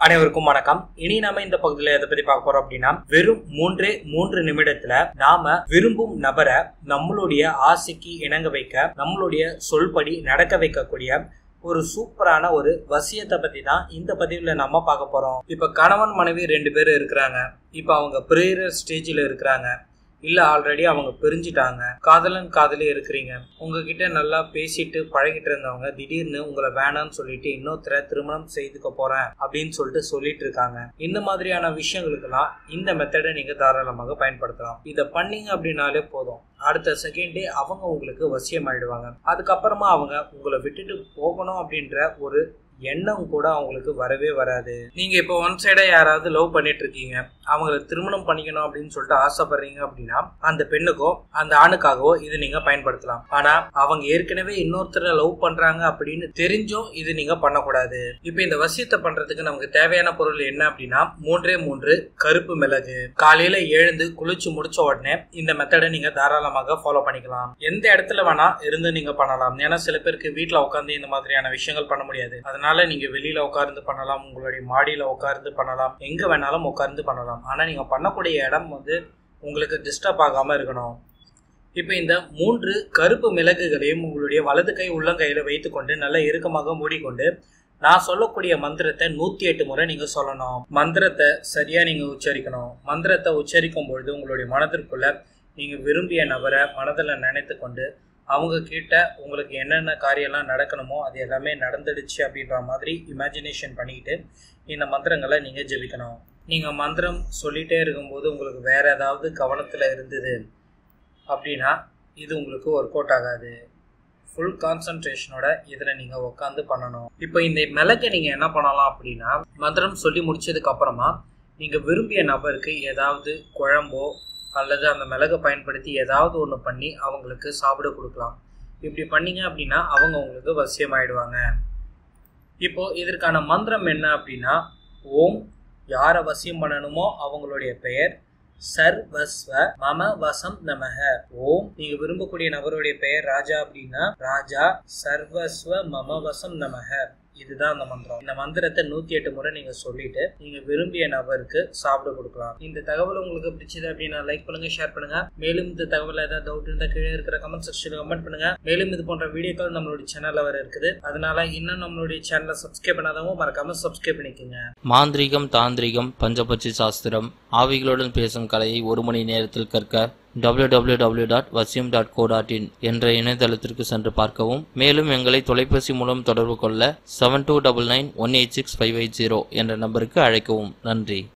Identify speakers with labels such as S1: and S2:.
S1: அனைவருக்கும் வணக்கம் இனி நாம இந்த பகுதியில எதை பத்தி பார்க்க போறோம் அப்படின்னா வெறும் மூன்றே மூன்று நிமிடத்துல நாம விரும்பும் நபரை நம்மளுடைய ஆசைக்கு இணங்க வைக்க நம்மளுடைய சொல்படி நடக்க வைக்கக்கூடிய ஒரு சூப்பரான ஒரு வசியத்தை பத்தி தான் இந்த பதிவுல நம்ம பார்க்க போறோம் இப்ப கணவன் மனைவி ரெண்டு பேரும் இருக்கிறாங்க இப்ப அவங்க ப்ரேயர் ஸ்டேஜ்ல இருக்கிறாங்க இல்ல ஆல்ரெடி அவங்க பிரிஞ்சிட்டாங்க காதலன் காதலி இருக்கிறீங்க உங்ககிட்ட நல்லா பேசிட்டு பழகிட்டு இருந்தவங்க திடீர்னு உங்களை வேணாம்னு சொல்லிட்டு இன்னொருத்தர திருமணம் செய்துக்க போறேன் அப்படின்னு சொல்லிட்டு சொல்லிட்டு இருக்காங்க இந்த மாதிரியான விஷயங்களுக்கெல்லாம் இந்த மெத்தடை நீங்க தாராளமாக பயன்படுத்தலாம் இதை பண்ணீங்க அப்படின்னாலே போதும் அடுத்த செகண்டே அவங்க உங்களுக்கு வசியம் ஆயிடுவாங்க அதுக்கப்புறமா அவங்க உங்களை விட்டுட்டு போகணும் அப்படின்ற ஒரு எண்ணம் கூட அவங்களுக்கு வரவே வராது நீங்க இப்போ ஒன் சைடா யாராவது லவ் பண்ணிட்டு இருக்கீங்க அவங்கள திருமணம் பண்ணிக்கணும் அப்படின்னு சொல்லிட்டு ஆசைப்படுறீங்க அப்படின்னா அந்த பெண்ணுக்கோ அந்த ஆணுக்காகவோ இது நீங்க பயன்படுத்தலாம் ஆனா அவங்க ஏற்கனவே இன்னொருத்தரை லவ் பண்றாங்க அப்படின்னு தெரிஞ்சும் இது நீங்க பண்ணக்கூடாது இப்போ இந்த வசியத்தை பண்றதுக்கு நமக்கு தேவையான பொருள் என்ன அப்படின்னா மூன்றே மூன்று கருப்பு மிளகு காலையில எழுந்து குளிச்சு முடிச்ச உடனே இந்த மெத்தடை நீங்க தாராளமாக ஃபாலோ பண்ணிக்கலாம் எந்த இடத்துல வேணா இருந்து நீங்க பண்ணலாம் ஏன்னா சில பேருக்கு வீட்டுல உட்காந்து இந்த மாதிரியான விஷயங்கள் பண்ண முடியாது அதனால நீங்க வெளியில உட்கார்ந்து பண்ணலாம் உங்களுடைய மாடியில உட்கார்ந்து பண்ணலாம் எங்க வேணாலும் உட்கார்ந்து பண்ணலாம் ஆனா நீங்க பண்ணக்கூடிய இடம் வந்து உங்களுக்கு டிஸ்டர்ப் ஆகாம இருக்கணும் இப்போ இந்த மூன்று கருப்பு மிளகுகளையும் உங்களுடைய வலது கை உள்ளங்கையில வைத்துக்கொண்டு நல்லா இறுக்கமாக மூடிக்கொண்டு நான் சொல்லக்கூடிய மந்திரத்தை நூத்தி எட்டு முறை நீங்க சொல்லணும் மந்திரத்தை சரியா நீங்க உச்சரிக்கணும் மந்திரத்தை உச்சரிக்கும் பொழுது உங்களுடைய மனதிற்குள்ள நீங்க விரும்பிய நபரை மனதில் நினைத்து கொண்டு அவங்க கிட்ட உங்களுக்கு என்னென்ன காரியம்லாம் நடக்கணுமோ அது எல்லாமே நடந்துடுச்சு அப்படின்ற மாதிரி இமேஜினேஷன் பண்ணிக்கிட்டு இந்த மந்திரங்களை நீங்கள் ஜெபிக்கணும் நீங்கள் மந்திரம் சொல்லிகிட்டே இருக்கும்போது உங்களுக்கு வேற ஏதாவது கவனத்தில் இருந்தது அப்படின்னா இது உங்களுக்கு ஒர்க் அவுட் ஆகாது ஃபுல் கான்சன்ட்ரேஷனோட இதில் நீங்கள் உட்காந்து பண்ணணும் இப்போ இந்த மிளகை நீங்கள் என்ன பண்ணலாம் அப்படின்னா மந்திரம் சொல்லி முடிச்சதுக்கு அப்புறமா நீங்கள் விரும்பிய நபருக்கு ஏதாவது குழம்போ அல்லது அந்த மிளகை பயன்படுத்தி ஏதாவது ஒன்று பண்ணி அவங்களுக்கு சாப்பிட கொடுக்கலாம் இப்படி பண்ணீங்க அப்படின்னா அவங்க உங்களுக்கு வசியமாயிடுவாங்க இப்போ இதற்கான மந்திரம் என்ன அப்படின்னா ஓம் யாரை வசியம் பண்ணணுமோ அவங்களுடைய பெயர் சர்வஸ்வ மம வசம் நமக ஓம் நீங்க விரும்பக்கூடிய நபருடைய பெயர் ராஜா அப்படின்னா ராஜா சர்வஸ்வ மம வசம் நமக இதுதான் அந்த மந்திரம் இந்த மந்திரத்தை நூத்தி எட்டு முறை நீங்க சொல்லிட்டு நீங்க விரும்பிய நபருக்கு சாப்பிட கொடுக்கலாம் இந்த தகவல் உங்களுக்கு பிடிச்சது அப்படின்னா லைக் பண்ணுங்க ஷேர் பண்ணுங்க மேலும் இந்த தகவல் ஏதாவது டவுட் இருந்தா கீழே இருக்கிற கமெண்ட் செக்ஷன்ல கமெண்ட் பண்ணுங்க மேலும் இது போன்ற வீடியோக்கள் நம்மளுடைய சேனல்ல வர இருக்குது அதனால இன்னும் நம்மளுடைய சேனலை சப்ஸ்கிரைப் பண்ணாதவங்க மறக்காம சப்ஸ்கிரைப் பண்ணிக்கோங்க
S2: மாந்திரிகம் தாந்திரிகம் பஞ்சபட்சி சாஸ்திரம் ஆவிகளுடன் பேசும் கலையை ஒரு மணி நேரத்தில் கற்க www.vasyam.co.in டாட் வசியம் டாட் கோ டாட் இன் என்ற இணையதளத்திற்கு சென்று பார்க்கவும் மேலும் எங்களை தொலைபேசி மூலம் தொடர்பு கொள்ள seven two double nine one eight six five eight zero என்ற நம்பருக்கு அழைக்கவும் நன்றி